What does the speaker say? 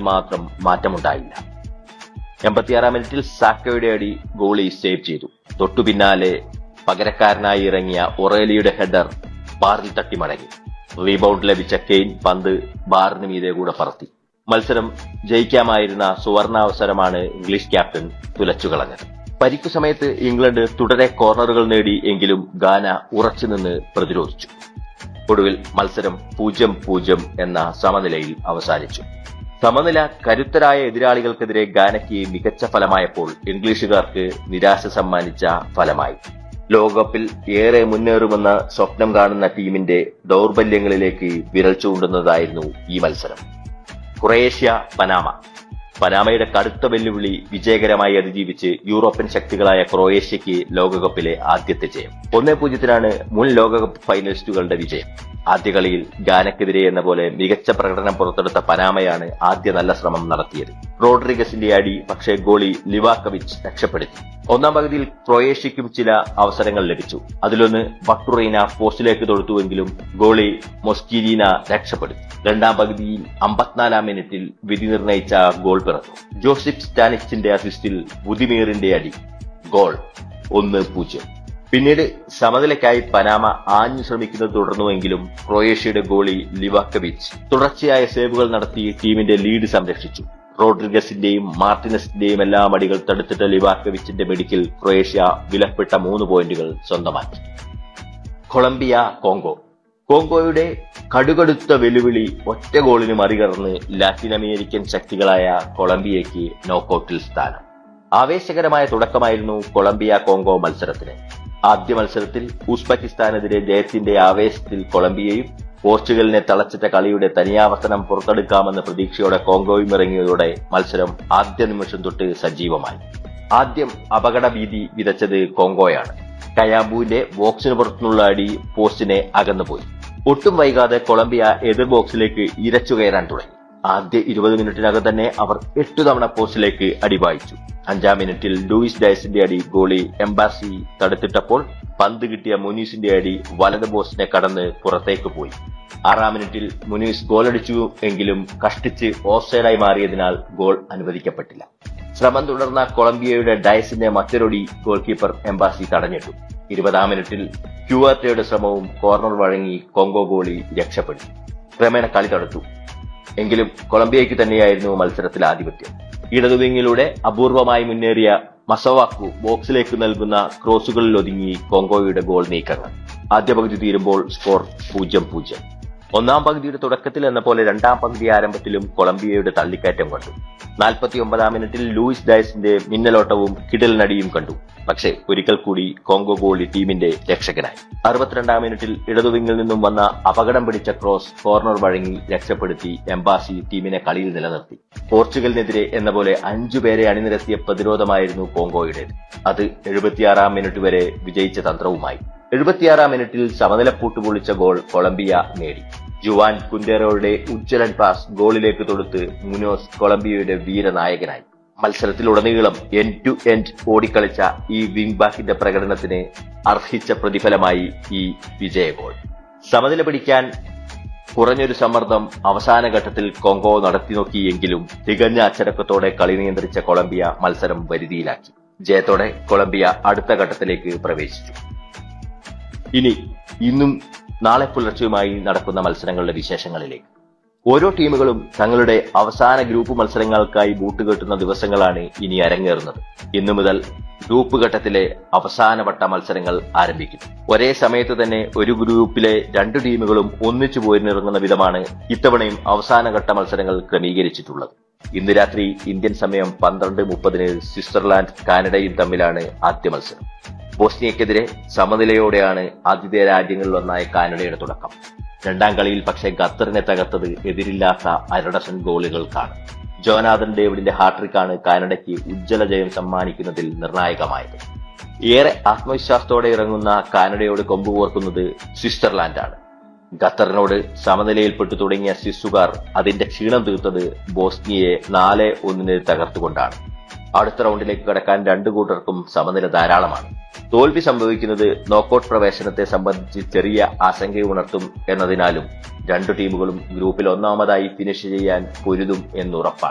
മാത്രം മാറ്റമുണ്ടായില്ല എൺപത്തിയാറാം മിനിറ്റിൽ സാക്കയുടെ അടി ഗോളി സേവ് ചെയ്തു തൊട്ടു പിന്നാലെ പകരക്കാരനായി ഇറങ്ങിയ ഒറേലിയുടെ ഹെഡർ ബാറിൽ തട്ടി മടങ്ങി റീബൗണ്ട് ലഭിച്ച കെയ്ൻ പന്ത് ബാറിന് മീതെ കൂടെ പറത്തി മത്സരം ജയിക്കാമായിരുന്ന സുവർണാവസരമാണ് ഇംഗ്ലീഷ് ക്യാപ്റ്റൻ തുലച്ചുകളഞ്ഞത് പരിക്കു സമയത്ത് ഇംഗ്ലണ്ട് തുടരെ കോർണറുകൾ നേടി എങ്കിലും ഗാന ഉറച്ചുനിന്ന് പ്രതിരോധിച്ചു ഒടുവിൽ മത്സരം പൂജ്യം പൂജ്യം എന്ന സമനിലയിൽ അവസാനിച്ചു സമനില കരുത്തരായ എതിരാളികൾക്കെതിരെ ഗാനയ്ക്ക് മികച്ച ഫലമായപ്പോൾ ഇംഗ്ലീഷുകാർക്ക് നിരാശ സമ്മാനിച്ച ഫലമായി ലോകകപ്പിൽ ഏറെ മുന്നേറുമെന്ന സ്വപ്നം കാണുന്ന ടീമിന്റെ ദൗർബല്യങ്ങളിലേക്ക് വിരൽ ചൂണ്ടുന്നതായിരുന്നു ഈ മത്സരം ക്രൊയേഷ്യ പനാമ പനാമയുടെ കടുത്ത വെല്ലുവിളി വിജയകരമായി അതിജീവിച്ച് യൂറോപ്യൻ ശക്തികളായ ക്രൊയേഷ്യയ്ക്ക് ലോകകപ്പിലെ ആദ്യത്തെ ജയം ഒന്നേ പൂജ്യത്തിനാണ് മുൻ ലോകകപ്പ് ഫൈനലിസ്റ്റുകളുടെ വിജയം ആദ്യ കളിയിൽ ഗാനക്കെതിരെ എന്ന പോലെ മികച്ച പ്രകടനം പുറത്തെടുത്ത പനാമയാണ് ആദ്യ നല്ല ശ്രമം നടത്തിയത് റോഡ്രിഗസിന്റെ അടി പക്ഷേ ഗോളി ലിവാക്കവിച്ച് രക്ഷപ്പെടുത്തി ഒന്നാം പകുതിയിൽ ക്രൊയേഷ്യയ്ക്കും ചില അവസരങ്ങൾ ലഭിച്ചു അതിലൊന്ന് ബട്ടുറീന പോസ്റ്റിലേക്ക് തൊടുത്തുവെങ്കിലും ഗോളി മൊസ്കിരീന രക്ഷപ്പെടുത്തി രണ്ടാം പകുതിയിൽ അമ്പത്തിനാലാം മിനിറ്റിൽ വിധി നിർണയിച്ച ഗോൾ പിറന്നു ജോസിഫ് സ്റ്റാനിക്സിന്റെ അസിസ്റ്റിൽ ബുദിമീറിന്റെ അടി ഗോൾ ഒന്ന് പൂജ്യം പിന്നീട് സമനിലയ്ക്കായി പനാമ ആഞ്ഞു ശ്രമിക്കുന്നത് തുടർന്നുവെങ്കിലും ക്രൊയേഷ്യയുടെ ഗോളി ലിവാക്കവിച്ച് തുടർച്ചയായ സേവുകൾ നടത്തി ടീമിന്റെ ലീഡ് സംരക്ഷിച്ചു റോഡ്രിഗസിന്റെയും മാർട്ടിനസിന്റെയും എല്ലാം അടികൾ തടുത്തിട്ട ലിവാക്കവിച്ചിന്റെ മെഡിക്കൽ ക്രൊയേഷ്യ വിലപ്പെട്ട മൂന്ന് പോയിന്റുകൾ സ്വന്തമാക്കി കൊളംബിയ കോങ്കോ കോങ്കോയുടെ കടുകടുത്ത വെല്ലുവിളി ഒറ്റ ഗോളിന് മറികടന്ന് ലാറ്റിൻ അമേരിക്കൻ ശക്തികളായ കൊളംബിയയ്ക്ക് നോക്കൌട്ടിൽ സ്ഥാനം ആവേശകരമായ തുടക്കമായിരുന്നു കൊളംബിയ കോങ്കോ മത്സരത്തിന് ആദ്യ മത്സരത്തിൽ ഉസ്ബെക്കിസ്ഥാനെതിരെ ജയത്തിന്റെ ആവേശത്തിൽ കൊളംബിയയും പോർച്ചുഗലിനെ തളച്ചിട്ട കളിയുടെ തനിയാവർത്തനം പുറത്തെടുക്കാമെന്ന പ്രതീക്ഷയോടെ കോങ്കോയും ഇറങ്ങിയതോടെ മത്സരം ആദ്യ നിമിഷം തൊട്ട് സജീവമായി ആദ്യം അപകട ഭീതി വിതച്ചത് കോങ്കോയാണ് കയാബുവിന്റെ ബോക്സിന് പുറത്തുനിന്നുള്ള അടി പോസ്റ്റിനെ അകന്നുപോയി ഒട്ടും വൈകാതെ കൊളംബിയ എതിർ ബോക്സിലേക്ക് ഇരച്ചു കയറാൻ തുടങ്ങി ആദ്യ ഇരുപത് മിനിറ്റിനകം തന്നെ അവർ എട്ടു തവണ പോസ്റ്റിലേക്ക് അടി വായിച്ചു അഞ്ചാം മിനിറ്റിൽ ലൂയിസ് ഡയസിന്റെ അടി ഗോളി എംബാസി തടുത്തിട്ടപ്പോൾ പന്ത് കിട്ടിയ മുനീസിന്റെ അടി വലത് പോസ്റ്റിനെ കടന്ന് പുറത്തേക്ക് പോയി ആറാം മിനിറ്റിൽ മുനീസ് ഗോളടിച്ചു എങ്കിലും കഷ്ടിച്ച് ഓഫ്സൈഡായി മാറിയതിനാൽ ഗോൾ അനുവദിക്കപ്പെട്ടില്ല ശ്രമം തുടർന്ന കൊളംബിയയുടെ ഡയസിന്റെ മറ്റൊരൊടി ഗോൾ കീപ്പർ എംബാസി തടഞ്ഞിട്ടു ഇരുപതാം മിനിറ്റിൽ ക്യൂആർട്ടയുടെ ശ്രമവും കോർണർ വഴങ്ങി കോങ്കോ ഗോളി രക്ഷപ്പെട്ടു ക്രമേണ കളി തടുത്തു എങ്കിലും കൊളംബിയയ്ക്ക് തന്നെയായിരുന്നു മത്സരത്തിൽ ആധിപത്യം ഇടതുവിങ്ങിലൂടെ അപൂർവമായി മുന്നേറിയ മസവാക്കു ബോക്സിലേക്ക് നൽകുന്ന ക്രോസുകളിൽ ഒതുങ്ങി കോങ്കോയുടെ ഗോൾ നീക്കങ്ങൾ ആദ്യ പകുതി തീരുമ്പോൾ സ്കോർ പൂജ്യം പൂജ്യം ഒന്നാം പകുതിയുടെ തുടക്കത്തിൽ എന്ന പോലെ രണ്ടാം പകുതി ആരംഭത്തിലും കൊളംബിയയുടെ തള്ളിക്കയറ്റം കണ്ടു നാൽപ്പത്തി ഒമ്പതാം മിനിറ്റിൽ ലൂയിസ് ഡയസിന്റെ മിന്നലോട്ടവും കിടലിനടിയും കണ്ടു പക്ഷേ ഒരിക്കൽ കൂടി കോങ്കോ ഗോളി ടീമിന്റെ രക്ഷകനായി അറുപത്തിരണ്ടാം മിനിറ്റിൽ ഇടതുവിങ്ങിൽ നിന്നും വന്ന അപകടം പിടിച്ച ക്രോസ് കോർണർ വഴങ്ങി രക്ഷപ്പെടുത്തി എംബാസി ടീമിനെ കളിയിൽ നിലനിർത്തി പോർച്ചുഗലിനെതിരെ എന്ന പോലെ അഞ്ചു പേരെ അണിനിരത്തിയ പ്രതിരോധമായിരുന്നു കോങ്കോയുടേത് അത് എഴുപത്തിയാറാം മിനിറ്റ് വരെ വിജയിച്ച തന്ത്രവുമായി എഴുപത്തിയാറാം മിനിറ്റിൽ സമനിലപ്പൂട്ട് പൊളിച്ച ഗോൾ കൊളംബിയ നേടി ജുവാൻ കുന്റേറോയുടെ ഉജ്ജ്വലൻ പാസ് ഗോളിലേക്ക് തൊടുത്ത് മുനോസ് കൊളംബിയയുടെ വീരനായകനായി മത്സരത്തിലുടനീളം എൻഡ് ടു എൻഡ് ഓടിക്കളിച്ച ഈ വിംഗ് ബാക്കിന്റെ പ്രകടനത്തിന് അർഹിച്ച പ്രതിഫലമായി ഈ വിജയ ഗോൾ സമനില പിടിക്കാൻ കുറഞ്ഞൊരു സമ്മർദ്ദം അവസാന ഘട്ടത്തിൽ കോങ്കോ നടത്തി നോക്കിയെങ്കിലും തികഞ്ഞ അച്ചടക്കത്തോടെ കളി നിയന്ത്രിച്ച കൊളംബിയ മത്സരം വരുതിയിലാക്കി ജയത്തോടെ കൊളംബിയ അടുത്ത ഘട്ടത്തിലേക്ക് പ്രവേശിച്ചു ഇനി ഇന്നും നാളെ പുലർച്ചെയുമായി നടക്കുന്ന മത്സരങ്ങളുടെ വിശേഷങ്ങളിലേക്ക് ഓരോ ടീമുകളും തങ്ങളുടെ അവസാന ഗ്രൂപ്പ് മത്സരങ്ങൾക്കായി ബൂട്ടുകെട്ടുന്ന ദിവസങ്ങളാണ് ഇനി അരങ്ങേറുന്നത് ഇന്നു മുതൽ ഗ്രൂപ്പ് ഘട്ടത്തിലെ അവസാനവട്ട മത്സരങ്ങൾ ആരംഭിക്കും ഒരേ സമയത്ത് തന്നെ ഒരു ഗ്രൂപ്പിലെ രണ്ടു ടീമുകളും ഒന്നിച്ചു പോരിനിറങ്ങുന്ന വിധമാണ് ഇത്തവണയും അവസാനഘട്ട മത്സരങ്ങൾ ക്രമീകരിച്ചിട്ടുള്ളത് ഇന്ന് രാത്രി ഇന്ത്യൻ സമയം പന്ത്രണ്ട് മുപ്പതിന് സ്വിറ്റ്സർലാൻഡ് കാനഡയും തമ്മിലാണ് ആദ്യ മത്സരം ബോസ്നിയക്കെതിരെ സമനിലയോടെയാണ് ആതിഥേയ രാജ്യങ്ങളിലൊന്നായ കാനഡയുടെ തുടക്കം രണ്ടാം കളിയിൽ പക്ഷേ ഖത്തറിനെ തകർത്തത് എതിരില്ലാത്ത അരഡസൻ ഗോളുകൾക്കാണ് ജോനാഥൻ ഡേവിഡിന്റെ ഹാട്രിക്കാണ് കാനഡയ്ക്ക് ഉജ്ജ്വല ജയം സമ്മാനിക്കുന്നതിൽ നിർണായകമായത് ഏറെ ആത്മവിശ്വാസത്തോടെ ഇറങ്ങുന്ന കാനഡയോട് കൊമ്പുകോർക്കുന്നത് സ്വിറ്റ്സർലാൻഡാണ് ഖത്തറിനോട് സമനിലയിൽപ്പെട്ടു തുടങ്ങിയ സ്വിസ്സുകാർ അതിന്റെ ക്ഷീണം തീർത്തത് ബോസ്നിയയെ നാല് ഒന്നിന് തകർത്തുകൊണ്ടാണ് അടുത്ത റൗണ്ടിലേക്ക് കടക്കാൻ രണ്ടു കൂട്ടർക്കും സമനില ധാരാളമാണ് തോൽവി സംഭവിക്കുന്നത് നോക്കൌട്ട് പ്രവേശനത്തെ സംബന്ധിച്ച് ചെറിയ ആശങ്കയുണർത്തും എന്നതിനാലും രണ്ടു ടീമുകളും ഗ്രൂപ്പിൽ ഒന്നാമതായി ഫിനിഷ് ചെയ്യാൻ പൊരുതും എന്നുറപ്പാണ്